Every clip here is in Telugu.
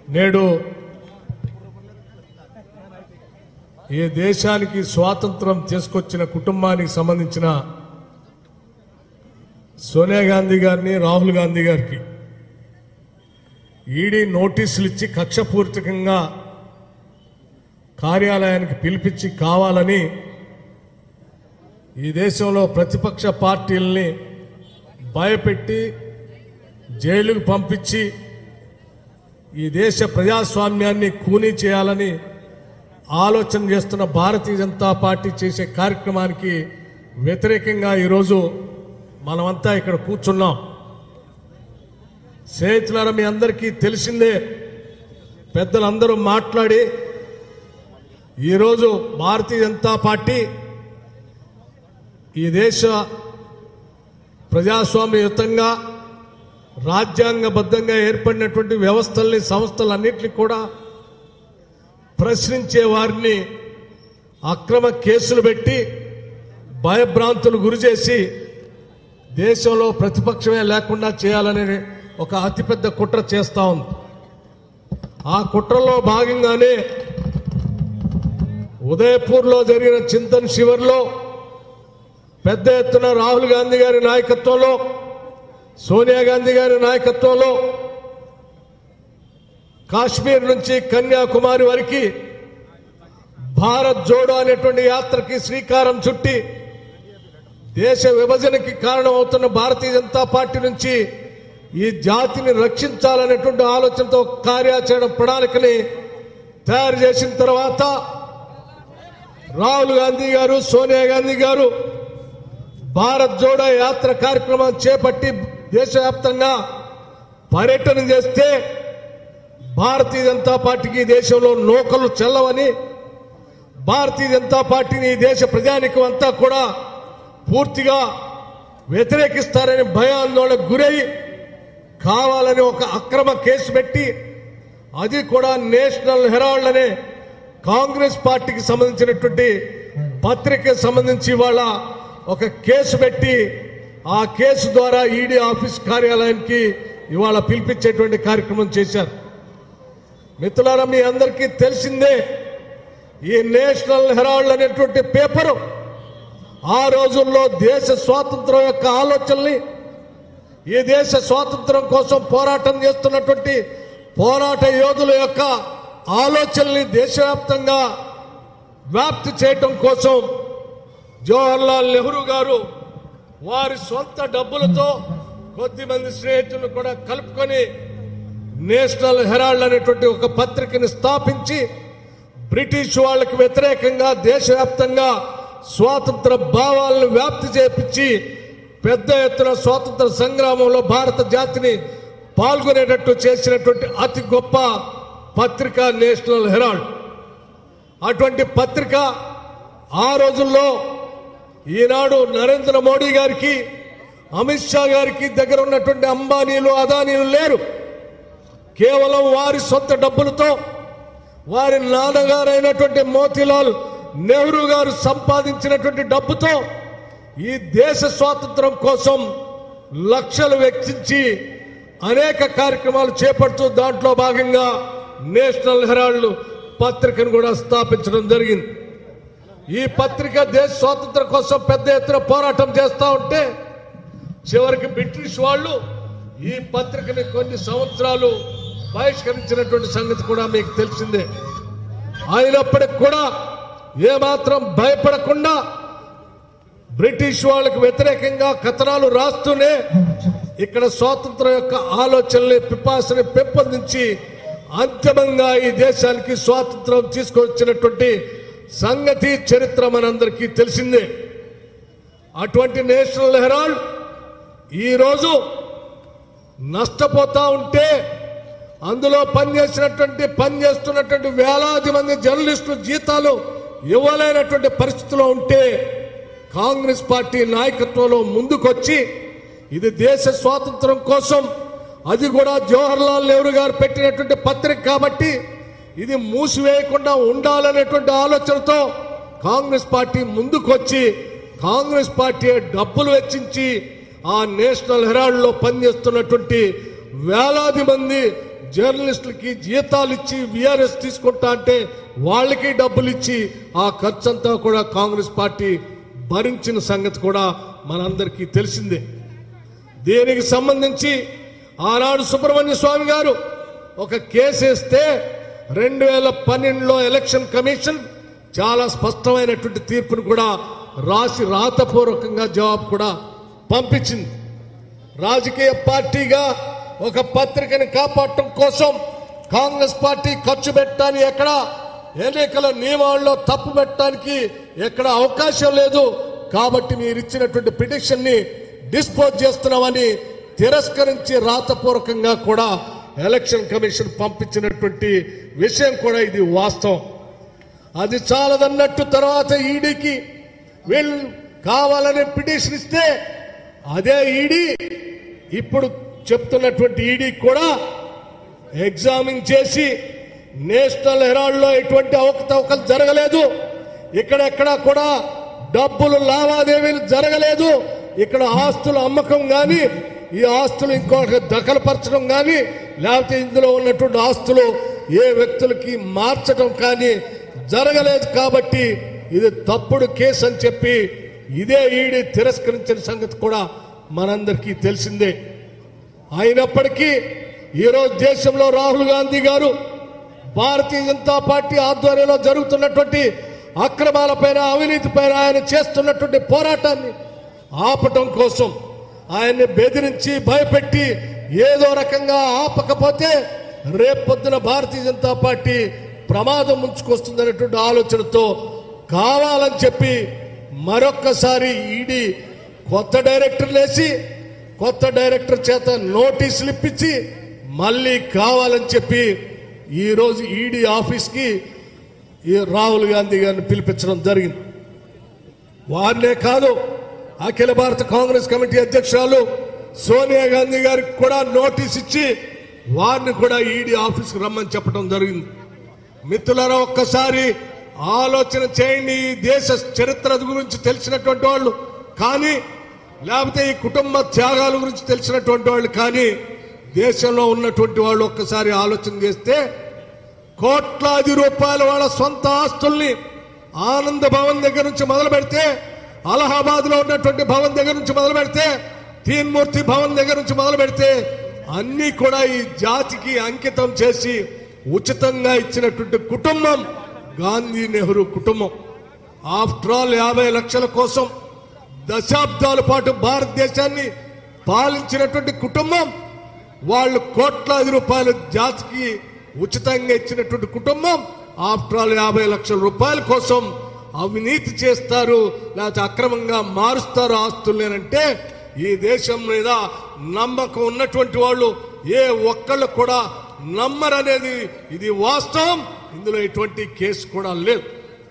నేడు ఈ దేశానికి స్వాతంత్రం తీసుకొచ్చిన కుటుంబానికి సంబంధించిన సోనియా గాంధీ గారిని రాహుల్ గాంధీ గారికి ఈడీ నోటీసులు ఇచ్చి కక్షపూరితంగా కార్యాలయానికి పిలిపించి కావాలని ఈ దేశంలో ప్రతిపక్ష పార్టీల్ని భయపెట్టి జైలుకు పంపించి ఈ దేశ ప్రజాస్వామ్యాన్ని కూనీ చేయాలని ఆలోచన చేస్తున్న భారతీయ జనతా పార్టీ చేసే కార్యక్రమానికి వ్యతిరేకంగా ఈరోజు మనమంతా ఇక్కడ కూర్చున్నాం స్నేహితులారా మీ అందరికీ తెలిసిందే పెద్దలందరూ మాట్లాడి ఈరోజు భారతీయ జనతా పార్టీ ఈ దేశ ప్రజాస్వామ్యయుతంగా రాజ్యాంగబద్ధంగా ఏర్పడినటువంటి వ్యవస్థల్ని సంస్థలన్నింటినీ కూడా ప్రశ్నించే వారిని అక్రమ కేసులు పెట్టి భయభ్రాంతులు గురి చేసి దేశంలో ప్రతిపక్షమే లేకుండా చేయాలనే ఒక అతిపెద్ద కుట్ర చేస్తా ఉంది ఆ కుట్రలో భాగంగానే ఉదయపూర్లో జరిగిన చింతన్ శివర్లో పెద్ద ఎత్తున రాహుల్ గాంధీ గారి నాయకత్వంలో సోనియా గాంధీ గారి నాయకత్వంలో కాశ్మీర్ నుంచి కన్యాకుమారి వరకు భారత్ జోడో అనేటువంటి యాత్రకి శ్రీకారం చుట్టి దేశ విభజనకి కారణం అవుతున్న భారతీయ జనతా పార్టీ నుంచి ఈ జాతిని రక్షించాలనేటువంటి ఆలోచనతో కార్యాచరణ ప్రణాళికని తయారు చేసిన తర్వాత రాహుల్ గాంధీ గారు సోనియా గాంధీ గారు భారత్ జోడో యాత్ర కార్యక్రమం చేపట్టి దేశవ్యాప్తంగా పర్యటన చేస్తే భారతీయ జనతా పార్టీకి ఈ దేశంలో నూకలు చెల్లవని భారతీయ జనతా పార్టీని ఈ దేశ ప్రజానికం అంతా కూడా పూర్తిగా వ్యతిరేకిస్తారని భయాందోళనకు గురై కావాలని ఒక అక్రమ కేసు పెట్టి అది కూడా నేషనల్ హెరాల్డ్ అనే కాంగ్రెస్ పార్టీకి సంబంధించినటువంటి పత్రికకు సంబంధించి ఇవాళ ఒక కేసు పెట్టి ఆ కేసు ద్వారా ఈడీ ఆఫీస్ కార్యాలయానికి ఇవాళ పిలిపించేటువంటి కార్యక్రమం చేశారు మిత్రులారా మీ అందరికీ తెలిసిందే ఈ నేషనల్ హెరాల్డ్ అనేటువంటి పేపరు ఆ రోజుల్లో దేశ స్వాతంత్రం యొక్క ఆలోచనల్ని ఈ దేశ స్వాతంత్రం కోసం పోరాటం చేస్తున్నటువంటి పోరాట యోధుల యొక్క ఆలోచనల్ని దేశవ్యాప్తంగా వ్యాప్తి చేయటం కోసం జవహర్లాల్ నెహ్రూ గారు వారి సొంత డబ్బులతో కొద్దిమంది స్నేహితులను కూడా కలుపుకొని నేషనల్ హెరాల్డ్ అనేటువంటి ఒక పత్రికని స్థాపించి బ్రిటిష్ వాళ్ళకి వ్యతిరేకంగా దేశవ్యాప్తంగా స్వాతంత్ర భావాలను వ్యాప్తి చేపించి పెద్ద ఎత్తున స్వాతంత్ర సంగ్రామంలో భారత జాతిని పాల్గొనేటట్టు చేసినటువంటి అతి గొప్ప పత్రిక నేషనల్ హెరాల్డ్ అటువంటి పత్రిక ఆ రోజుల్లో ఈనాడు నరేంద్ర మోడీ గారికి అమిత్ షా గారికి దగ్గర ఉన్నటువంటి అంబానీలు అదానీలు లేరు కేవలం వారి సొంత డబ్బులతో వారి నాన్నగారైనటువంటి మోతీలాల్ నెహ్రూ గారు సంపాదించినటువంటి డబ్బుతో ఈ దేశ స్వాతంత్రం కోసం లక్షలు వెచ్చించి అనేక కార్యక్రమాలు చేపడుతూ దాంట్లో భాగంగా నేషనల్ హెరాల్డ్ పత్రికను కూడా స్థాపించడం జరిగింది ఈ పత్రిక దేశ స్వాతంత్రం కోసం పెద్ద ఎత్తున పోరాటం చేస్తా ఉంటే చివరికి బ్రిటిష్ వాళ్ళు ఈ పత్రికని కొన్ని సంవత్సరాలు బహిష్కరించినటువంటి సంగతి కూడా మీకు తెలిసిందే అయినప్పటికి కూడా ఏమాత్రం భయపడకుండా బ్రిటిష్ వాళ్ళకు వ్యతిరేకంగా కథనాలు రాస్తూనే ఇక్కడ స్వాతంత్రం యొక్క ఆలోచనల్ని పిపాసని పెంపొందించి అంతిమంగా ఈ దేశానికి స్వాతంత్రం తీసుకొచ్చినటువంటి సంగతి చరిత్ర మనందరికీ తెలిసిందే అటువంటి నేషనల్ హెరాల్డ్ ఈరోజు నష్టపోతా ఉంటే అందులో పనిచేసినటువంటి పనిచేస్తున్నటువంటి వేలాది మంది జర్నలిస్టులు జీతాలు ఇవ్వలేనటువంటి పరిస్థితిలో ఉంటే కాంగ్రెస్ పార్టీ నాయకత్వంలో ముందుకొచ్చి ఇది దేశ స్వాతంత్రం కోసం అది కూడా జవహర్లాల్ నెహ్రూ గారు పెట్టినటువంటి పత్రిక కాబట్టి ఇది మూసివేయకుండా ఉండాలనేటువంటి ఆలోచనతో కాంగ్రెస్ పార్టీ ముందుకొచ్చి కాంగ్రెస్ పార్టీ డబ్బులు వెచ్చించి ఆ నేషనల్ హెరాల్డ్ లో పనిచేస్తున్నటువంటి వేలాది మంది జర్నలిస్టులకి జీతాలు ఇచ్చి విఆర్ఎస్ తీసుకుంటా అంటే వాళ్ళకి డబ్బులు ఇచ్చి ఆ ఖర్చంతా కూడా కాంగ్రెస్ పార్టీ భరించిన సంగతి కూడా మనందరికీ తెలిసిందే దీనికి సంబంధించి ఆనాడు సుబ్రహ్మణ్య స్వామి గారు ఒక కేసు వేస్తే రెండు వేల పన్నెండులో ఎలక్షన్ కమిషన్ చాలా స్పష్టమైనటువంటి తీర్పును కూడా రాసి రాతపూర్వకంగా జవాబు కూడా పంపించింది రాజకీయ పార్టీగా ఒక పత్రికని కాపాడటం కోసం కాంగ్రెస్ పార్టీ ఖర్చు పెట్టడానికి ఎక్కడ ఎన్నికల నియమాల్లో తప్పు పెట్టడానికి ఎక్కడ అవకాశం లేదు కాబట్టి మీరు ఇచ్చినటువంటి పిటిషన్ ని డిస్పోజ్ చేస్తున్నామని తిరస్కరించి రాతపూర్వకంగా కూడా ఎలక్షన్ కమిషన్ పంపించినటువంటి విషయం కూడా ఇది వాస్తవం అది చాలదన్నట్టు తర్వాత ఈడీకి వీళ్ళు కావాలని పిటిషన్ ఇస్తే అదే ఈడీ ఇప్పుడు చెప్తున్నటువంటి ఈడీ కూడా ఎగ్జామిన్ చేసి నేషనల్ హెరాల్డ్ లో ఎటువంటి అవకతవకలు జరగలేదు ఇక్కడెక్కడ కూడా డబ్బులు లావాదేవీలు జరగలేదు ఇక్కడ ఆస్తుల అమ్మకం గాని ఈ ఆస్తులు ఇంకొక దఖలుపరచడం గాని లేకపోతే ఇందులో ఉన్నటువంటి ఆస్తులు ఏ వ్యక్తులకి మార్చడం కానీ జరగలేదు కాబట్టి ఇది తప్పుడు కేసు అని చెప్పి ఇదే ఈడీ తిరస్కరించిన సంగతి కూడా మనందరికీ తెలిసిందే అయినప్పటికీ ఈరోజు దేశంలో రాహుల్ గాంధీ గారు భారతీయ జనతా పార్టీ ఆధ్వర్యంలో జరుగుతున్నటువంటి అక్రమాలపైన అవినీతిపైన ఆయన చేస్తున్నటువంటి పోరాటాన్ని ఆపటం కోసం ఆయన్ని బెదిరించి భయపెట్టి ఏదో రకంగా ఆపకపోతే రేపొద్దున భారతీయ జనతా పార్టీ ప్రమాదం ముంచుకొస్తుందనేటువంటి ఆలోచనతో కావాలని చెప్పి మరొక్కసారి ఈడీ కొత్త డైరెక్టర్లు వేసి కొత్త డైరెక్టర్ చేత నోటీసులు ఇప్పించి మళ్ళీ కావాలని చెప్పి ఈ రోజు ఈడీ ఆఫీస్కి ఈ రాహుల్ గాంధీ గారిని పిలిపించడం జరిగింది వారినే కాదు అఖిల భారత కాంగ్రెస్ కమిటీ అధ్యక్షురాలు సోనియా గాంధీ గారికి కూడా నోటీస్ ఇచ్చి వారిని కూడా ఈడీ ఆఫీస్కి రమ్మని చెప్పడం జరిగింది మిత్రులారా ఒక్కసారి ఆలోచన చేయండి ఈ దేశ చరిత్ర గురించి తెలిసినటువంటి వాళ్ళు కానీ లేకపోతే ఈ కుటుంబ త్యాగాల గురించి తెలిసినటువంటి వాళ్ళు కానీ దేశంలో ఉన్నటువంటి వాళ్ళు ఒక్కసారి ఆలోచన చేస్తే కోట్లాది రూపాయల వాళ్ళ సొంత ఆస్తుల్ని ఆనంద భవన్ దగ్గర నుంచి మొదలు పెడితే అలహాబాద్ లో ఉన్నటువంటి భవన్ దగ్గర నుంచి మొదలు పెడితే తీన్మూర్తి భవన్ దగ్గర నుంచి మొదలు పెడితే అన్ని కూడా ఈ జాతికి అంకితం చేసి ఉచితంగా ఇచ్చినటువంటి కుటుంబం గాంధీ నెహ్రూ కుటుంబం ఆఫ్టర్ ఆల్ యాభై లక్షల కోసం దశాబ్దాల పాటు భారతదేశాన్ని పాలించినటువంటి కుటుంబం వాళ్ళు కోట్లాది రూపాయలు జాతికి ఉచితంగా ఇచ్చినటువంటి కుటుంబం ఆఫ్టర్ ఆల్ యాభై లక్షల రూపాయల కోసం అవినీతి చేస్తారు లేకపోతే అక్రమంగా మారుస్తారు ఆస్తులేనంటే ఈ దేశం మీద నమ్మకం ఉన్నటువంటి వాళ్ళు ఏ ఒక్కళ్ళు కూడా నమ్మరనేది ఇది వాస్తవం ఇందులో ఎటువంటి కేసు కూడా లేదు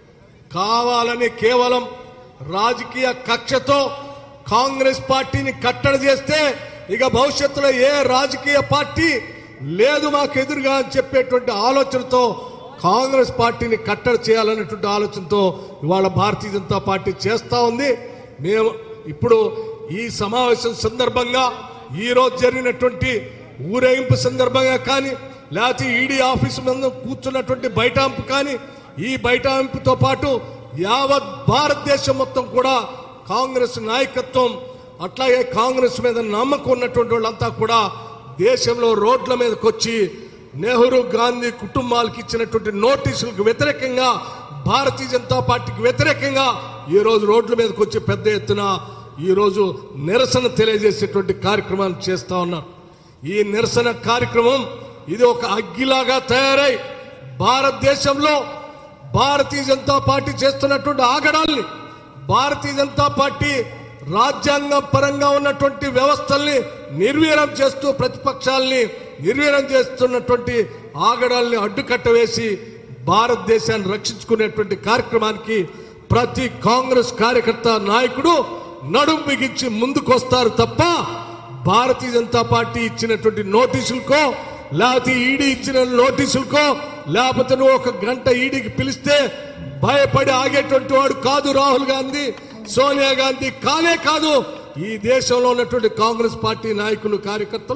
కావాలని కేవలం రాజకీయ కక్షతో కాంగ్రెస్ పార్టీని కట్టడి చేస్తే ఇక భవిష్యత్తులో ఏ రాజకీయ పార్టీ లేదు మాకు ఎదురుగా అని చెప్పేటువంటి ఆలోచనతో కాంగ్రెస్ పార్టీని కట్టడి చేయాలనేటువంటి ఆలోచనతో ఇవాళ భారతీయ జనతా పార్టీ చేస్తా ఉంది మేము ఇప్పుడు ఈ సమావేశం సందర్భంగా ఈ రోజు జరిగినటువంటి ఊరేగింపు సందర్భంగా కానీ లేకపోతే ఈడీ ఆఫీసు ముందు కూర్చున్నటువంటి బైఠాంపు కానీ ఈ బైఠాంపుతో పాటు యావత్ భారతదేశం మొత్తం కూడా కాంగ్రెస్ నాయకత్వం అట్లాగే కాంగ్రెస్ మీద నమ్మకం ఉన్నటువంటి వాళ్ళంతా కూడా దేశంలో రోడ్ల మీదకి వచ్చి నెహ్రూ గాంధీ కుటుంబాలకు ఇచ్చినటువంటి నోటీసులకు వ్యతిరేకంగా భారతీయ జనతా పార్టీకి వ్యతిరేకంగా ఈ రోజు రోడ్ల మీదకి వచ్చి పెద్ద ఎత్తున ఈ రోజు నిరసన తెలియజేసేటువంటి కార్యక్రమాన్ని చేస్తా ఉన్నారు ఈ నిరసన కార్యక్రమం ఇది ఒక అగ్గిలాగా తయారై భారతదేశంలో భారతీయ జనతా పార్టీ చేస్తున్నటువంటి ఆగడాల్ని భారతీయ జనతా పార్టీ రాజ్యాంగం పరంగా ఉన్నటువంటి వ్యవస్థల్ని నిర్వీర్యం చేస్తూ ప్రతిపక్షాల్ని నిర్వీర్యం చేస్తున్నటువంటి ఆగడాల్ని అడ్డుకట్ట వేసి భారతదేశాన్ని రక్షించుకునేటువంటి కార్యక్రమానికి ప్రతి కాంగ్రెస్ కార్యకర్త నాయకుడు నడుం బిగించి ముందుకొస్తారు తప్ప భారతీయ జనతా పార్టీ ఇచ్చినటువంటి నోటీసులకో లేకపోతే ఈడీ ఇచ్చిన నోటీసులకో లేకపోతే నువ్వు ఒక గంట ఈడీకి పిలిస్తే భయపడి ఆగేటువంటి వాడు కాదు రాహుల్ గాంధీ సోనియా గాంధీ కానే కాదు ఈ దేశంలో ఉన్నటువంటి కాంగ్రెస్ పార్టీ నాయకులు కార్యకర్తలు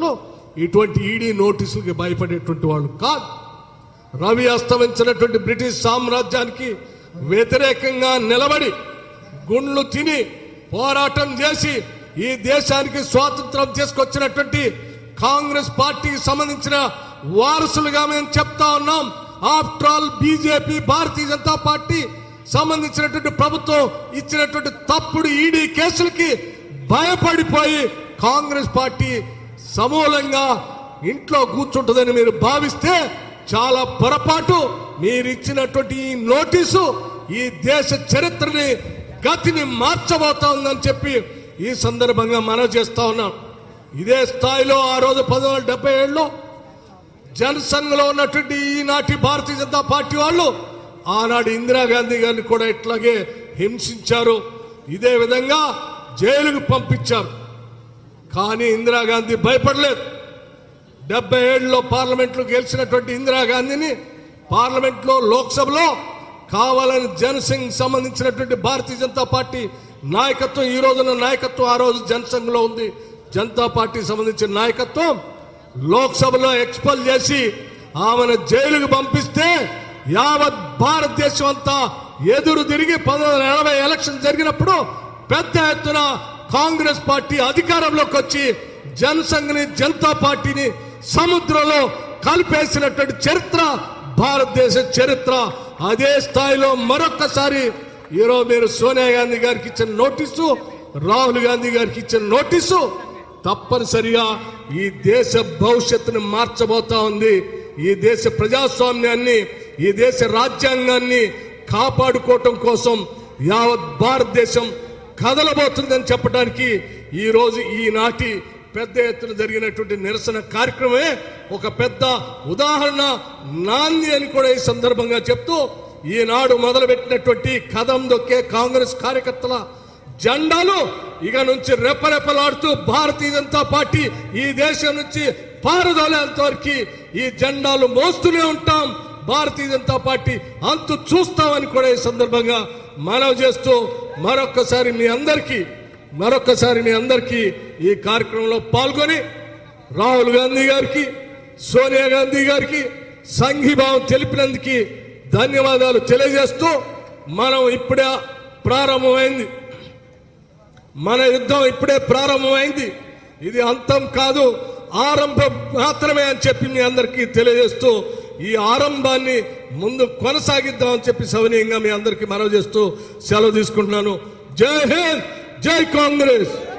ఇటువంటి ఈడీ నోటీసులకి భయపడేటువంటి వాళ్ళు కాదు రవి అస్తమించినటువంటి బ్రిటిష్ సామ్రాజ్యానికి వ్యతిరేకంగా నిలబడి గుండ్లు తిని పోరాటం చేసి ఈ దేశానికి స్వాతంత్రం తీసుకొచ్చినటువంటి కాంగ్రెస్ పార్టీకి సంబంధించిన వారసులుగా మేము చెప్తా ఉన్నాం after all BJP Bharatiya Janata Party సంబంధించినటువంటి ప్రభుత్వం ఇచ్చినటువంటి తప్పుడు ఈడీ కేసులకి భయపడిపోయి కాంగ్రెస్ పార్టీ సమూలంగా ఇంట్లో కూర్చుంటుందని మీరు భావిస్తే చాలా పొరపాటు మీరు ఇచ్చినటువంటి ఈ నోటీసు ఈ దేశ చరిత్రని గతిని మార్చబోతోందని చెప్పి ఈ సందర్భంగా మనం చేస్తా ఉన్నాం ఇదే స్థాయిలో ఆ రోజు పంతొమ్మిది వందల డెబ్బై ఏడులో జనసంఘలో ఉన్నటువంటి ఈనాటి భారతీయ జనతా పార్టీ వాళ్ళు ఆనాడు ఇందిరాగాంధీ గారిని కూడా ఇట్లాగే హింసించారు ఇదే విధంగా జైలుకు పంపించారు కానీ ఇందిరాగాంధీ భయపడలేదు డెబ్బై ఏడులో పార్లమెంట్లో గెలిచినటువంటి ఇందిరాగాంధీని పార్లమెంట్లో లోక్సభలో కావాలని జనసింగ్ సంబంధించినటువంటి భారతీయ జనతా పార్టీ నాయకత్వం ఈ రోజున నాయకత్వం ఆ రోజు జనసంఘ్లో ఉంది జనతా పార్టీ సంబంధించిన నాయకత్వం లోక్సభలో ఎక్స్పల్ చేసి ఆమెను జైలుకు పంపిస్తే యావత్ భారతదేశం అంతా ఎదురు తిరిగి పంతొమ్మిది వందల ఎనభై ఎలక్షన్ జరిగినప్పుడు పెద్ద ఎత్తున కాంగ్రెస్ పార్టీ అధికారంలోకి వచ్చి జనసంఘ్ని జనతా పార్టీని సముద్రంలో కలిపేసినటువంటి చరిత్ర భారతదేశ చరిత్ర అదే స్థాయిలో మరొక్కసారి ఈరోజు మీరు సోనియా గాంధీ గారికి ఇచ్చిన నోటీసు రాహుల్ గాంధీ గారికి ఇచ్చిన నోటీసు తప్పనిసరిగా ఈ దేశ భవిష్యత్తును మార్చబోతా ఉంది ఈ దేశ ప్రజాస్వామ్యాన్ని ఈ దేశ రాజ్యాంగాన్ని కాపాడుకోవటం కోసం యావత్ భారతదేశం కదలబోతుందని చెప్పడానికి ఈ రోజు ఈనాటి పెద్ద ఎత్తున జరిగినటువంటి నిరసన కార్యక్రమమే ఒక పెద్ద ఉదాహరణ నాంది అని కూడా ఈ సందర్భంగా చెప్తూ ఈనాడు మొదలుపెట్టినటువంటి కదం దొక్కే కాంగ్రెస్ కార్యకర్తల జెండాలు ఇక నుంచి రెపరెపలాడుతూ భారతీయ జనతా పార్టీ ఈ దేశం నుంచి పారదోలేంత వరకు ఈ జెండాలు మోస్తూనే ఉంటాం భారతీయ జనతా పార్టీ అంతు చూస్తామని కూడా ఈ సందర్భంగా మనవి చేస్తూ మరొక్కసారి మీ అందరికీ మరొక్కసారి మీ అందరికీ ఈ కార్యక్రమంలో పాల్గొని రాహుల్ గాంధీ గారికి సోనియా గాంధీ గారికి సంఘీభావం తెలిపినందుకు ధన్యవాదాలు తెలియజేస్తూ మనం ఇప్పుడే ప్రారంభమైంది మన యుద్ధం ఇప్పుడే ప్రారంభమైంది ఇది అంతం కాదు ఆరంభం మాత్రమే అని చెప్పి మీ అందరికీ తెలియజేస్తూ ఈ ఆరంభాన్ని ముందు కొనసాగిద్దామని చెప్పి సవనీయంగా మీ అందరికీ మనవి చేస్తూ సెలవు తీసుకుంటున్నాను జై హింద్ జై కాంగ్రెస్